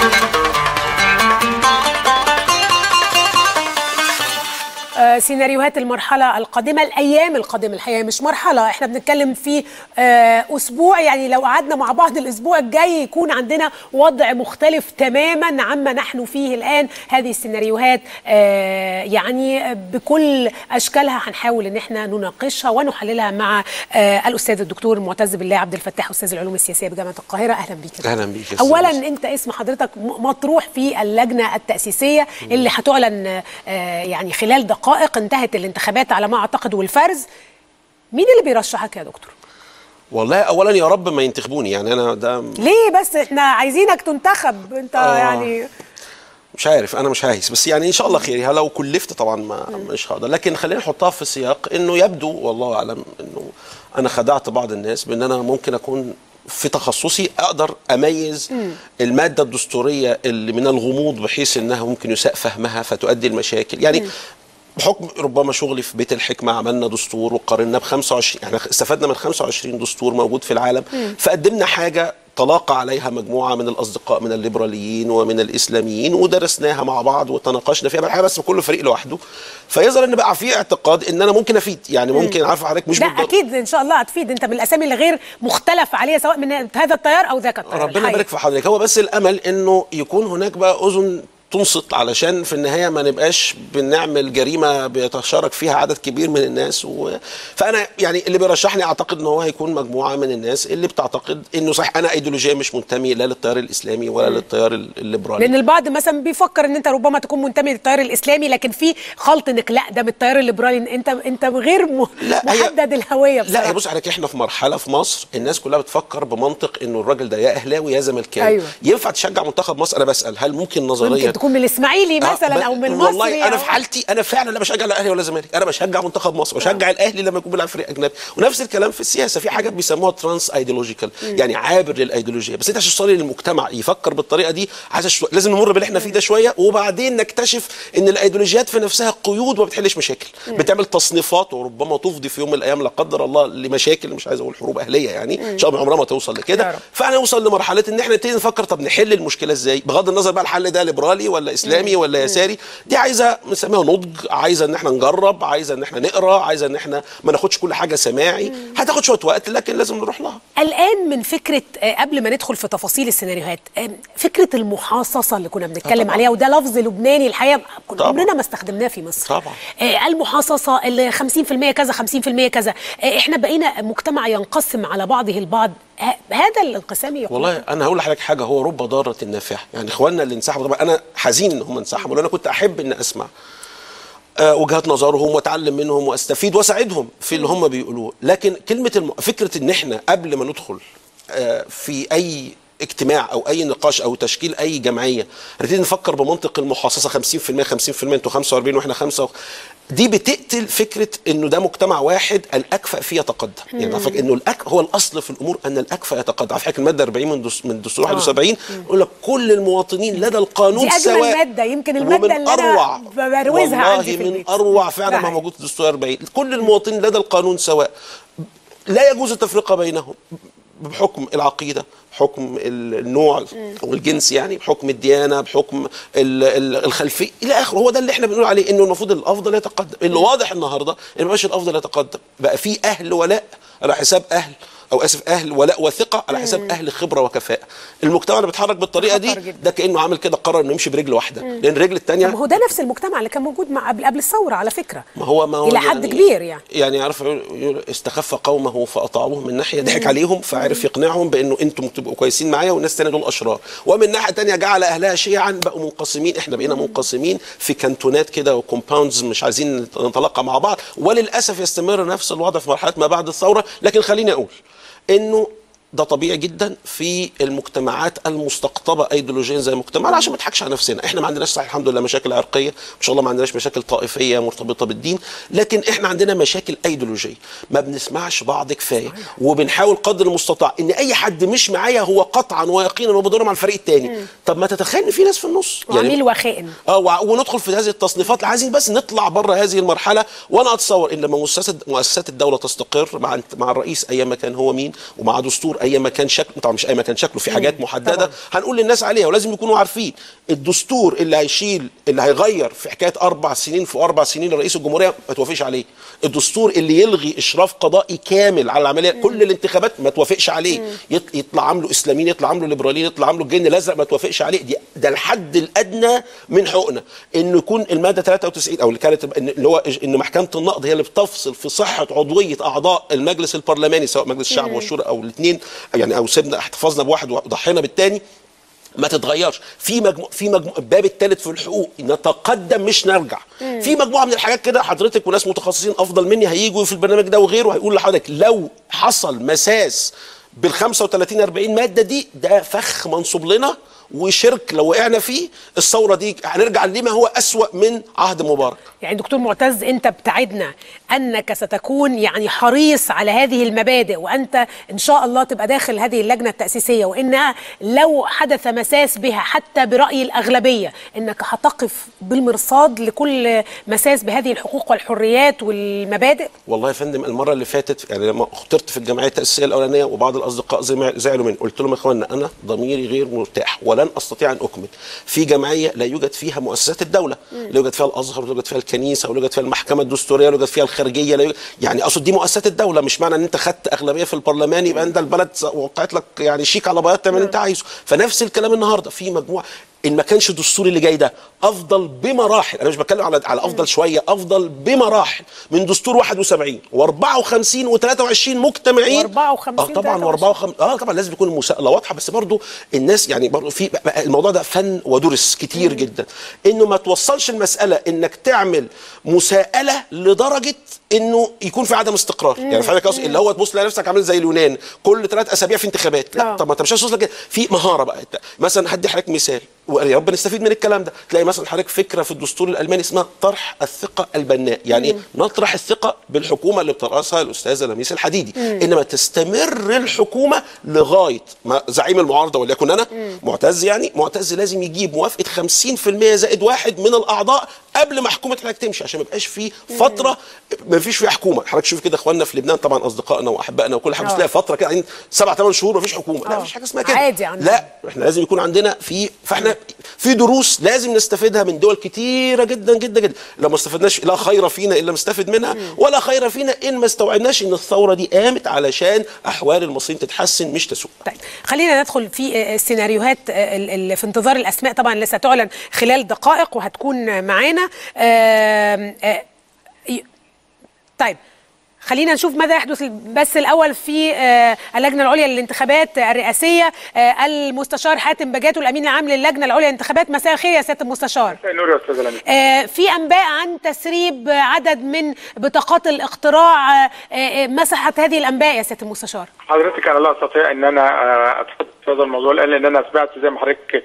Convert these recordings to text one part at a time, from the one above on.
آه، سيناريوهات المرحلة القادمة الأيام القادمة الحقيقة مش مرحلة احنا بنتكلم في آه، أسبوع يعني لو قعدنا مع بعض الأسبوع الجاي يكون عندنا وضع مختلف تماما عما نحن فيه الآن هذه السيناريوهات آه، يعني بكل أشكالها هنحاول إن احنا نناقشها ونحللها مع آه، الأستاذ الدكتور معتز بالله عبد الفتاح أستاذ العلوم السياسية بجامعة القاهرة أهلا بيك يا أهلا دكتور. بيك يا أستاذ أولا يوسف. انت اسم حضرتك م- مطروح في اللجنه التاسيسيه اللي هتعلن آه، يعني خلال دقائق انتهت الانتخابات على ما اعتقد والفرز مين اللي بيرشحك يا دكتور والله اولا يا رب ما ينتخبوني يعني انا ده ليه بس احنا عايزينك تنتخب انت آه. يعني مش عارف انا مش عايز بس يعني ان شاء الله خير لو كلفت طبعا ما مش هقدر لكن خلينا نحطها في سياق انه يبدو والله اعلم انه انا خدعت بعض الناس بان انا ممكن اكون في تخصصي اقدر اميز الماده الدستوريه اللي من الغموض بحيث انها ممكن يساء فهمها فتؤدي المشاكل يعني بحكم ربما شغلي في بيت الحكمه عملنا دستور وقارنا ب 25 احنا استفدنا من 25 دستور موجود في العالم فقدمنا حاجه تلاقى عليها مجموعه من الاصدقاء من الليبراليين ومن الاسلاميين ودرسناها مع بعض وتناقشنا فيها الحقيقه بس كل فريق لوحده فيظهر ان بقى في اعتقاد ان انا ممكن افيد يعني ممكن عارفه حضرتك مش لا بالضرورة- اكيد ان شاء الله هتفيد انت من الاسامي اللي غير مختلف عليها سواء من هذا التيار او ذاك التيار ربنا الحقيقة. يبارك في حضرتك هو بس الامل انه يكون هناك بقى اذن تنصت علشان في النهايه ما نبقاش بنعمل جريمه بيتشارك فيها عدد كبير من الناس و... فانا يعني اللي بيرشحني اعتقد ان هو هيكون مجموعه من الناس اللي بتعتقد انه صح انا ايديولوجيا مش منتمي لا للتيار الاسلامي ولا للتيار الليبرالي لان البعض مثلا بيفكر ان انت ربما تكون منتمي للتيار الاسلامي لكن في خلط انك لا ده من التيار الليبرالي انت انت غير م- لا، هي- محدد الهويه لا بصراحه يا بص عليك احنا في مرحله في مصر الناس كلها بتفكر بمنطق انه الراجل ده يا اهلاوي يا زملكاوي أيوة. ينفع تشجع منتخب مصر انا بسال هل ممكن نظريا ممكن تكون من الاسماعيلي آه، مثلا ب- او من والله مصر انا أو- في حالتي انا فعلا لا بشجع لا اهلي ولا زمالك انا بشجع منتخب مصر بشجع الاهلي لما يكون بيلعب فريق اجنبي ونفس الكلام في السياسه في حاجات بيسموها ترانس ايديولوجيكال يعني عابر للايديولوجيه بس انت عشان توصلي للمجتمع يفكر بالطريقه دي عايز شو... لازم نمر باللي احنا فيه ده شويه وبعدين نكتشف ان الايديولوجيات في نفسها قيود وما بتحلش مشاكل بتعمل تصنيفات وربما تفضي في يوم من الايام لا قدر الله لمشاكل مش عايز اقول حروب اهليه يعني ان شاء الله عمرها ما توصل يا لكده رب. فهنوصل لمرحله ان احنا نبتدي نفكر طب نحل المشكله ازاي بغض النظر بقى الحل ده ليبرالي ولا اسلامي ولا يساري دي عايزه بنسميها نضج عايزه ان احنا نجرب عايزه ان احنا نقرا عايزه ان احنا ما ناخدش كل حاجه سماعي هتاخد شويه وقت لكن لازم نروح لها الان من فكره آه، قبل ما ندخل في تفاصيل السيناريوهات آه، فكره المحاصصه اللي كنا بنتكلم طبعاً. عليها وده لفظ لبناني الحقيقه كنا طبعاً. عمرنا ما استخدمناه في مصر طبعاً. آه، المحاصصه اللي 50% كذا 50% كذا آه، احنا بقينا مجتمع ينقسم على بعضه البعض ه- هذا الانقسام يقول والله انا هقول لحضرتك حاجه هو رب ضاره نافعه يعني اخواننا اللي انسحبوا طبعا انا حزين ان هم انسحبوا لان انا كنت احب ان اسمع آه، وجهات نظرهم واتعلم منهم واستفيد واساعدهم في اللي هم بيقولوه لكن كلمه الم... فكره ان احنا قبل ما ندخل آه، في اي اجتماع او اي نقاش او تشكيل اي جمعيه نبتدي نفكر بمنطق المحاصصه 50% 50% انتوا 45 واحنا 5 دي بتقتل فكره انه ده مجتمع واحد الاكفأ فيه يتقدم يعني عارفك انه الأك هو الاصل في الامور ان الاكفأ يتقدم عارفك الماده 40 من دس من دستور 71 يقول لك كل المواطنين لدى القانون دي أجمل سواء مادة، يمكن المادة ومن اللي أنا أروع ببروزها عندي والله في من البيت. اروع فعلا ما فعلا. موجود في دستور 40 كل المواطنين لدى القانون سواء لا يجوز التفرقه بينهم بحكم العقيده بحكم النوع والجنس يعني بحكم الديانه بحكم ال- ال- الخلفيه الى اخره هو ده اللي احنا بنقول عليه انه المفروض الافضل يتقدم اللي واضح النهارده ان ما بقاش الافضل يتقدم بقى في اهل ولاء على حساب اهل او اسف اهل ولاء وثقه على حساب اهل خبره وكفاءه المجتمع اللي بيتحرك بالطريقه دي خطر جدا. ده كانه عامل كده قرر انه يمشي برجل واحده لان الرجل الثانيه ما هو ده نفس المجتمع اللي كان موجود مع قبل قبل الثوره على فكره ما هو ما هو الى حد كبير يعني يعني عارف يقول- يقول استخف قومه فاطاعوه من ناحيه ضحك عليهم فعرف يقنعهم بانه انتم تبقوا كويسين معايا والناس الثانيه دول اشرار ومن ناحيه ثانيه جعل اهلها شيعا بقوا منقسمين احنا بقينا منقسمين في كانتونات كده وكومباوندز مش عايزين نتلاقى مع بعض وللاسف يستمر نفس الوضع في مرحله ما بعد الثوره لكن خليني اقول انه ده طبيعي جدا في المجتمعات المستقطبه ايديولوجيا زي مجتمعنا عشان ما نضحكش على نفسنا احنا ما عندناش صحيح الحمد لله مشاكل عرقيه ان شاء الله ما عندناش مشاكل طائفيه مرتبطه بالدين لكن احنا عندنا مشاكل ايديولوجيه ما بنسمعش بعض كفايه وبنحاول قدر المستطاع ان اي حد مش معايا هو قطعا ويقينا هو بيدور مع الفريق الثاني طب ما تتخيل ان في ناس في النص وعميل وخائن اه وع- وندخل في هذه التصنيفات عايزين بس نطلع بره هذه المرحله وانا اتصور ان لما مؤسسات مؤسسات الدوله تستقر مع مع الرئيس ايام ما كان هو مين ومع دستور اي مكان شكله طبعا مش اي مكان شكله في حاجات محدده طبعاً. هنقول للناس عليها ولازم يكونوا عارفين الدستور اللي هيشيل اللي هيغير في حكايه اربع سنين في اربع سنين لرئيس الجمهوريه ما توافقش عليه الدستور اللي يلغي اشراف قضائي كامل على العمليه كل الانتخابات ما توافقش عليه يط- يطلع عامله اسلاميين يطلع عامله ليبراليين يطلع عامله الجن الازرق ما توافقش عليه دي ده الحد الادنى من حقوقنا انه يكون الماده 93 او اللي كانت إن- اللي هو ان محكمه النقض هي اللي بتفصل في صحه عضويه اعضاء المجلس البرلماني سواء مجلس الشعب والشورى او الاثنين يعني او سيبنا احتفظنا بواحد وضحينا بالثاني ما تتغيرش في مجموع في مجموع الباب الثالث في الحقوق نتقدم مش نرجع في مجموعه من الحاجات كده حضرتك وناس متخصصين افضل مني هيجوا في البرنامج ده وغيره هيقول لحضرتك لو حصل مساس بال 35 40 ماده دي ده فخ منصوب لنا وشرك لو وقعنا فيه الثوره دي هنرجع لما هو اسوا من عهد مبارك يعني دكتور معتز انت بتعدنا انك ستكون يعني حريص على هذه المبادئ وانت ان شاء الله تبقى داخل هذه اللجنه التاسيسيه وانها لو حدث مساس بها حتى براي الاغلبيه انك هتقف بالمرصاد لكل مساس بهذه الحقوق والحريات والمبادئ والله يا فندم المره اللي فاتت يعني لما اخترت في الجمعيه التاسيسيه الاولانيه وبعض الاصدقاء زمع- زعلوا مني قلت لهم يا اخوانا انا ضميري غير مرتاح ولن استطيع ان اكمل في جمعيه لا يوجد فيها مؤسسات الدوله لا يوجد فيها الازهر ولا يوجد فيها الكنيسه ولا يوجد فيها المحكمه الدستوريه ولا يوجد فيها الخارجيه لا يوجد يعني اقصد دي مؤسسات الدوله مش معنى ان انت خدت اغلبيه في البرلمان يبقى انت البلد وقعت لك يعني شيك على بياض تعمل اللي انت عايزه فنفس الكلام النهارده في مجموعه ان ما كانش الدستور اللي جاي ده افضل بمراحل انا مش بتكلم على على افضل شويه افضل بمراحل من دستور 71 و54 و23 مجتمعين و54 اه طبعا و54 اه طبعا لازم يكون المساءله واضحه بس برضو الناس يعني برضو في بقى الموضوع ده فن ودرس كتير جدا انه ما توصلش المساله انك تعمل مساءله لدرجه انه يكون في عدم استقرار يعني فاهم قصدي اللي هو تبص تلاقي نفسك عامل زي اليونان كل ثلاث اسابيع في انتخابات لا آه. طب ما انت مش هتوصل لك في مهاره بقى انت مثلا هدي حضرتك مثال ويا رب نستفيد من الكلام ده تلاقي مثلا حضرتك فكره في الدستور الالماني اسمها طرح الثقه البناء يعني ايه نطرح الثقه بالحكومه اللي بترأسها الاستاذه لميس الحديدي انما تستمر الحكومه لغايه ما زعيم المعارضه وليكن انا معتز يعني معتز لازم يجيب موافقه 50% زائد واحد من الاعضاء قبل ما حكومه حضرتك تمشي عشان ما يبقاش في فتره ما فيش فيها حكومه حضرتك شوف كده اخواننا في لبنان طبعا اصدقائنا واحبائنا وكل حاجه بس آه. تلاقي فتره كده قاعدين سبع ثمان شهور ما فيش حكومه لا آه. ما فيش حاجه اسمها كده عادي عندنا. لا احنا لازم يكون عندنا في فاحنا في دروس لازم نستفيدها من دول كتيره جدا جدا جدا لو ما استفدناش لا خير فينا الا نستفد منها ولا خير فينا ان ما استوعبناش ان الثوره دي قامت علشان احوال المصريين تتحسن مش تسوء طيب خلينا ندخل في آه، السيناريوهات آه، ال- ال- في انتظار الاسماء طبعا اللي ستعلن خلال دقائق وهتكون معانا آم، آه، ي- طيب خلينا نشوف ماذا يحدث بس الاول في آه، اللجنه العليا للانتخابات الرئاسيه آه، المستشار حاتم بجاتو الامين العام للجنه العليا للانتخابات مساء الخير يا سياده المستشار نور يا استاذ لميس آه، في انباء عن تسريب عدد من بطاقات الاقتراع آه، آه، مسحت هذه الانباء يا سياده المستشار حضرتك انا لا استطيع ان انا آه، اتحدث في هذا الموضوع الان لان انا سمعت زي ما حضرتك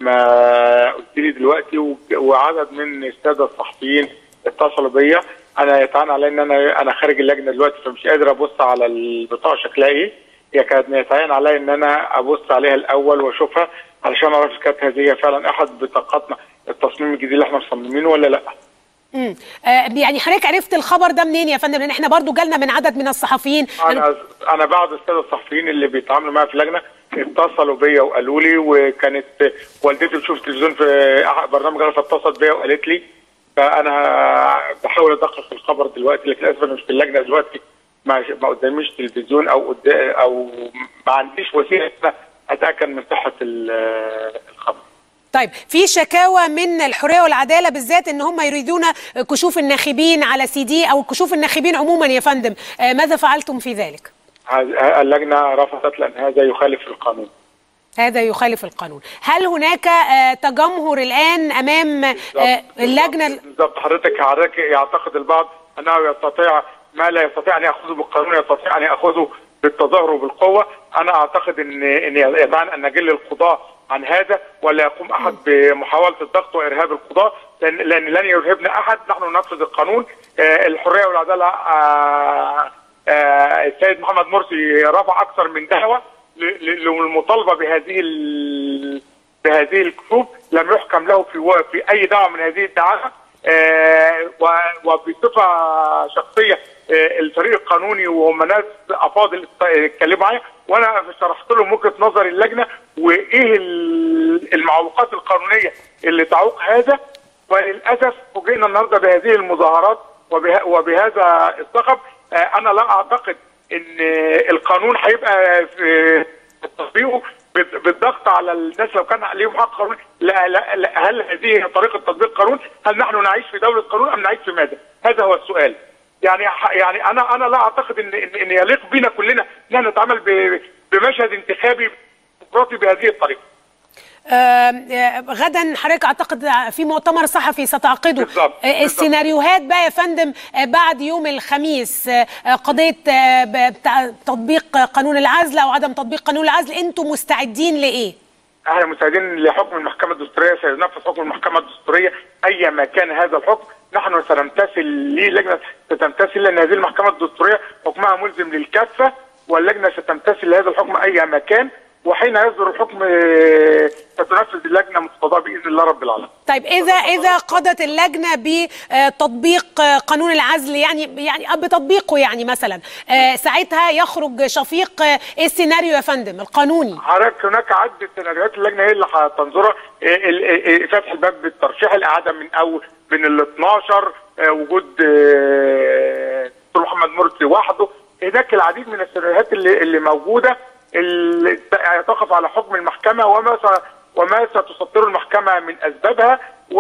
ما قلت لي دلوقتي و- وعدد من الساده الصحفيين اتصلوا بيا انا يتعين علي ان انا انا خارج اللجنه دلوقتي فمش قادر ابص على البطاقه شكلها ايه هي كانت يتعين علي ان انا ابص عليها الاول واشوفها علشان اعرف إذا كانت هذه هي فعلا احد بطاقاتنا التصميم الجديد اللي احنا مصممينه ولا لا مم. آه، يعني حضرتك عرفت الخبر ده منين يا فندم لان احنا برضو جالنا من عدد من الصحفيين انا انا بعض الساده الصحفيين اللي بيتعاملوا معايا في اللجنه اتصلوا بيا وقالوا لي وكانت والدتي بتشوف التلفزيون في أحد برنامج انا فاتصلت بيا وقالت لي فانا بحاول ادقق الخبر دلوقتي لكن للاسف انا مش في اللجنه دلوقتي ما ما قداميش تلفزيون او قدا- او ما عنديش وسيله إن أنا اتاكد من صحه ال- الخبر طيب في شكاوى من الحريه والعداله بالذات ان هم يريدون كشوف الناخبين على سي دي او كشوف الناخبين عموما يا فندم آه، ماذا فعلتم في ذلك هذه- اللجنه رفضت لان هذا يخالف القانون هذا يخالف القانون هل هناك آه، تجمهر الان امام آه، اللجنه بالضبط حضرتك حضرتك يعتقد البعض انه يستطيع ما لا يستطيع ان ياخذه بالقانون يستطيع ان ياخذه بالتظاهر وبالقوه انا اعتقد ان ان يتعين ان نجل القضاه عن هذا ولا يقوم احد بمحاوله الضغط وارهاب القضاه لان لان لن يرهبنا احد نحن ننفذ القانون آه، الحريه والعداله آه، آه، السيد محمد مرسي رفع اكثر من دعوه ل- ل- للمطالبه بهذه ال- بهذه الكتب لم يحكم له في و- في اي دعوه من هذه الدعاوى آه، و- وبصفه شخصيه آه، الفريق القانوني وهم ناس افاضل اتكلموا معايا وانا شرحت لهم وجهه نظر اللجنه وايه ال- المعوقات القانونيه اللي تعوق هذا وللاسف فوجئنا النهارده بهذه المظاهرات وبه- وبهذا الصخب آه، انا لا اعتقد ان القانون هيبقى في تطبيقه بال- بالضغط على الناس لو كان عليهم حق قانوني لا, لا, لا هل هذه هي طريقه تطبيق القانون؟ هل نحن نعيش في دوله قانون ام نعيش في ماذا؟ هذا هو السؤال. يعني ح- يعني انا انا لا اعتقد ان ان, إن يليق بنا كلنا ان احنا نتعامل ب- بمشهد انتخابي ديمقراطي بهذه الطريقه. آم، آه، غدا حضرتك اعتقد في مؤتمر صحفي ستعقده بالظبط، آه، بالظبط. السيناريوهات بقى يا فندم آه، بعد يوم الخميس آه، آه، قضيه آه، ب- بتاع تطبيق قانون العزل او عدم تطبيق قانون العزل انتم مستعدين لايه؟ احنا مستعدين لحكم المحكمه الدستوريه سينفذ حكم المحكمه الدستوريه ايما كان هذا الحكم نحن سنمتثل ليه لجنه ستمتثل لان هذه المحكمه الدستوريه حكمها ملزم للكافه واللجنه ستمتثل لهذا الحكم ايما كان وحين يصدر الحكم آه، ستنفذ اللجنه مقتضاه باذن الله رب العالمين. طيب اذا اذا قضت اللجنه بتطبيق آه، قانون العزل يعني يعني آه، بتطبيقه يعني مثلا آه، ساعتها يخرج شفيق آه، ايه السيناريو يا فندم القانوني؟ حضرتك هناك عدة سيناريوهات اللجنه هي اللي هتنظرها إيه ال- إيه فتح الباب بالترشيح الاعاده من اول من ال 12 آه، وجود آه، دكتور محمد مرسي وحده هناك العديد من السيناريوهات اللي اللي موجوده اللي تقف على حكم المحكمه وما س- وما ستصدره المحكمه من اسبابها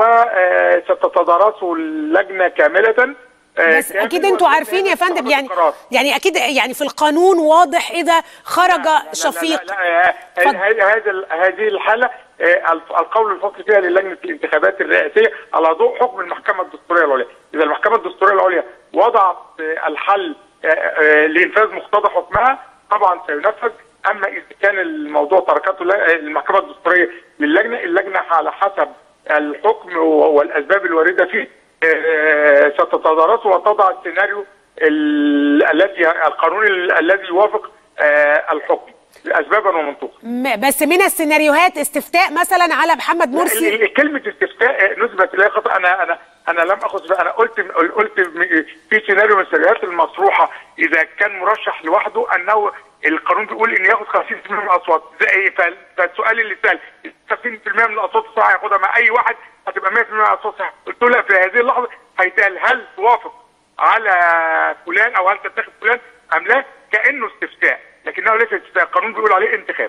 وستتدارسه اللجنه كامله آه، بس كامل اكيد انتوا واللجنة عارفين يا فندم ستتخذ يعني القرار. يعني اكيد يعني في القانون واضح اذا خرج لا- لا- شفيق لا لا لا اتفضل. ه- هذا ال- هذه الحاله آه، الف- القول الفصل فيها للجنه الانتخابات الرئاسيه على ضوء حكم المحكمه الدستوريه العليا، اذا المحكمه الدستوريه العليا وضعت آه، الحل آه، آه، لانفاذ مقتضى حكمها طبعا سينفذ اما اذا كان الموضوع تركته ل- المحكمه الدستوريه للجنه، اللجنه على حسب الحكم و- والاسباب الوارده فيه آه، ستتدارسه وتضع السيناريو ال- الذي القانون ال- الذي يوافق آه، الحكم اسبابا ومنطوقا م- بس من السيناريوهات استفتاء مثلا على محمد مرسي ال- ال- كلمه استفتاء نسبت اليها خطا انا انا انا لم اخذ انا قلت قلت م- في سيناريو من السيناريوهات المطروحه اذا كان مرشح لوحده انه القانون بيقول ان ياخذ 50% من الاصوات زي فال- فالسؤال اللي سال 50% من الاصوات الصح هياخدها مع اي واحد هتبقى 100% من الاصوات صح قلت له لا في هذه اللحظه هيتقال هل توافق على فلان او هل تتخذ فلان ام لا كانه استفتاء لكنه ليس استفتاء القانون بيقول عليه انتخاب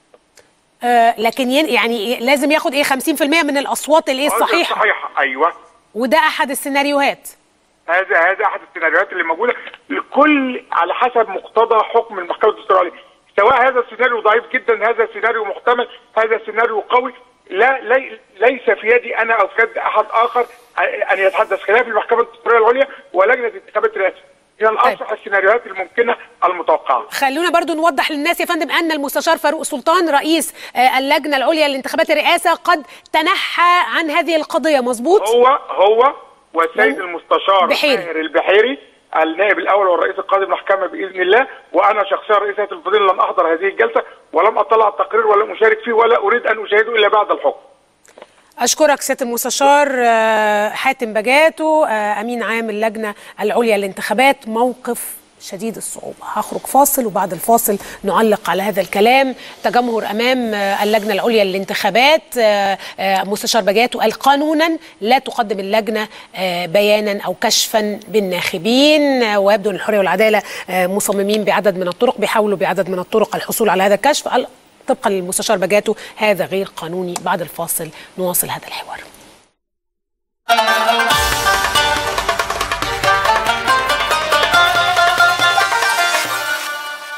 آه لكن ين يعني لازم ياخد ايه 50% من الاصوات الايه الصحيحه صحيحه ايوه وده احد السيناريوهات هذا هذا احد السيناريوهات اللي موجوده الكل على حسب مقتضى حكم المحكمه الدستوريه سواء هذا السيناريو ضعيف جدا هذا السيناريو محتمل هذا السيناريو قوي لا لي ليس في يدي انا او في يد احد اخر ان يتحدث خلاف المحكمه الدستوريه العليا ولجنه انتخابات الرئاسه هي الاصح السيناريوهات الممكنه المتوقعه خلونا برضو نوضح للناس يا فندم ان المستشار فاروق سلطان رئيس آه اللجنه العليا لانتخابات الرئاسه قد تنحى عن هذه القضيه مظبوط هو هو والسيد المستشار بحيري. ماهر البحيري النائب الاول والرئيس القاضي المحكمه باذن الله وانا شخصيا رئيس هيئه الفضيله لم احضر هذه الجلسه ولم اطلع التقرير ولم اشارك فيه ولا اريد ان اشاهده الا بعد الحكم اشكرك سياده المستشار آه، حاتم بجاتو آه، امين عام اللجنه العليا للانتخابات موقف شديد الصعوبة هخرج فاصل وبعد الفاصل نعلق على هذا الكلام تجمهر أمام آه، اللجنة العليا للانتخابات آه، آه، مستشار بجاتو قال قانونا لا تقدم اللجنة آه، بيانا أو كشفا بالناخبين آه، ويبدو أن الحرية والعدالة آه، مصممين بعدد من الطرق بيحاولوا بعدد من الطرق الحصول على هذا الكشف قال طبقا للمستشار بجاتو هذا غير قانوني بعد الفاصل نواصل هذا الحوار